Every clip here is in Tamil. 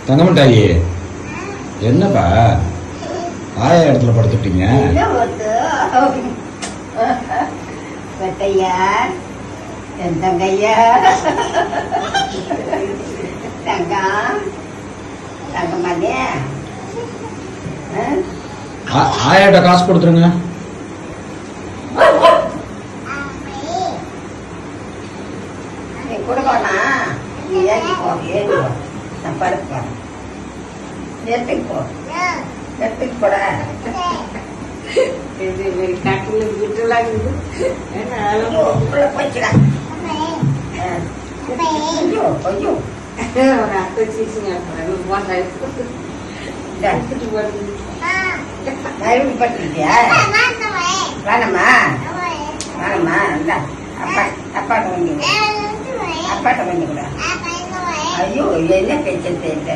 தங்கமட்டாயி என்னப்பா ஆயா இடத்துல படுத்துட்டீங்க என்ன ஒத்து வெட்டையா என் தங்கையா தங்கம் தங்கம்மாதே ஆ- ஆயாட்ட காசு கொடுத்துருங்க நீ கொடுக்கணா நீ ஏறி போ ஏறி போ நான் படுத்து போறேன் எடுத்துக்கு போ எடுத்துக்கு போட இது ஒரு கட்டில விட்டுலாம் இருக்குது. என்ன ஐயோ, உள்ள போச்சுடா ஆ. ஐயோ ஐயோ ஒரு அத்தை சீசுங்க போட்டா இந்தா, எடுத்துட்டு வருது மறுபடியும் பட்டுருக்கியா வேணாமா வேணாமா இந்தா அப்பா அப்பாட்ட கொஞ்சம் கொடு. அப்பாட்ட கொஞ்சம் கூட ஐயோ என்ன பேச்சு தெரியல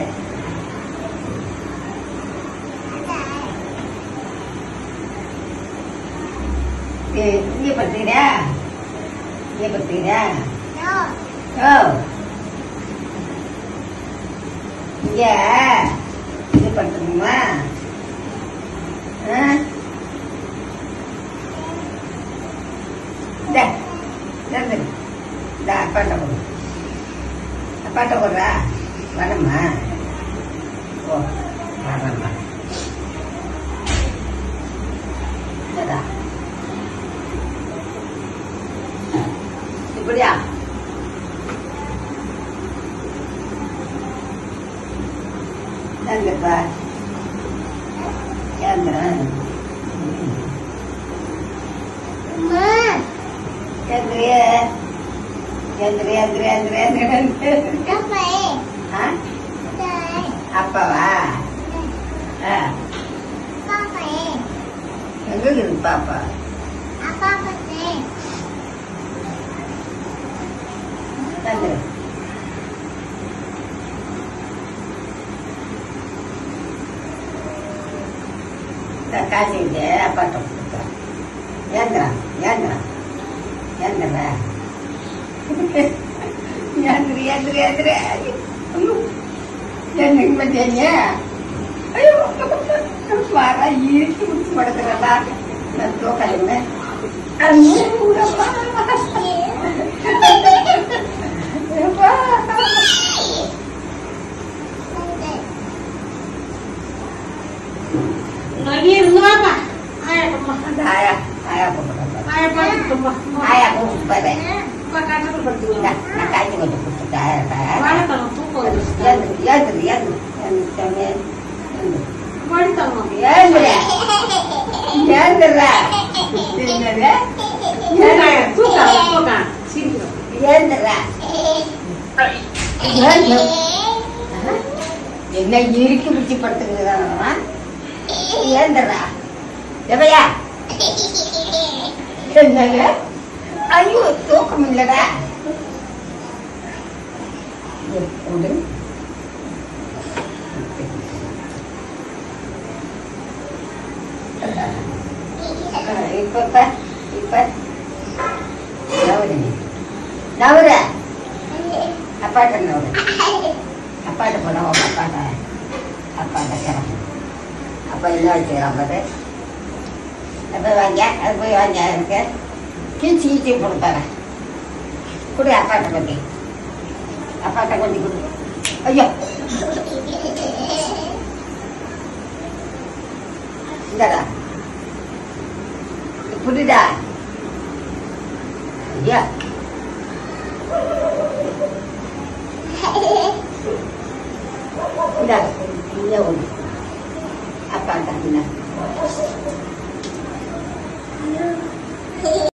இங்கே பத்துக்கிறா இங்கே பத்துக்கிறா ஓ இங்க இது படுத்துக்கணுமா ஆ? இந்தா, இந்தாந்து. இந்தா, அப்பாட்ட கொடு அப்பாட்ட கொடுறா வரம்மா ஓ வரம்மா இந்தா. இப்படியா எங்கப்பா ஏந்திரன் எந்திரிய எந்திரி எந்திரி எந்திரி எந்திரி ஆ அப்பாவா ஆ எங்க இருக்குது பாப்பா எந்திரி இந்த காசு இது அப்பாட்ட கொடுத்தேன் ஏந்திரா ஏந்திரா ஏந்திரா ஏந்திரி ஏந்திரி ஏந்திரி ஐயோ என்னைக்கு மத்தியாங்க ஐயோ வர இருக்கு முடிச்சு படுத்துறா நான் தோக்கலைங்க நகி இருந்தாப்பா ஆயாப்பா ஆயா ஆயா கூப்பிடுறேன் ஆயா பார்த்துட்டுப்பா ஆயா கூப்பிட்டு அப்பா கட்டத்தில் இந்தா, படுத்துக்கலாம் நான் காய்ச்சி கொஞ்சம் கொடுத்துட்டேன் ஆயா வாழைத்தனம் தூக்கம் வருது. ஏந்திரி ஏந்திரி ஏந்திரி ஏந்திரி ஏந்திரி படுத்தணும் ஏந்திர ஏந்திர என்னது தூக்கம் தூக்கம் தூக்கம் சீக்கிரம் ஏந்திர என்ன இறுக்கி பிடிச்சி படுத்துக்கிறதா ஏந்திரா எவையா என்னங்க ஐயோ தூக்கம் இல்லடா எப்படி இப்ப இப்ப இப்ப நவரு நவர அப்பாட்ட நவரு அப்பாட்ட போனா உங்க அப்பாட்ட அப்பாட்ட கிளம்பு அப்பா என்ன வச்சுக்கிறான் பாரு அது போய் வாங்க அது போய் வாங்க எனக்கு கீச்சி கீச்சி கொடுப்பாரு கொடு அப்பாட்ட கொண்டு அப்பாட்ட கொண்டு கொடு ஐயோ இந்தடா புரியுதா ஐயா இந்தா இங்கே ஒன்று அப்பா தான்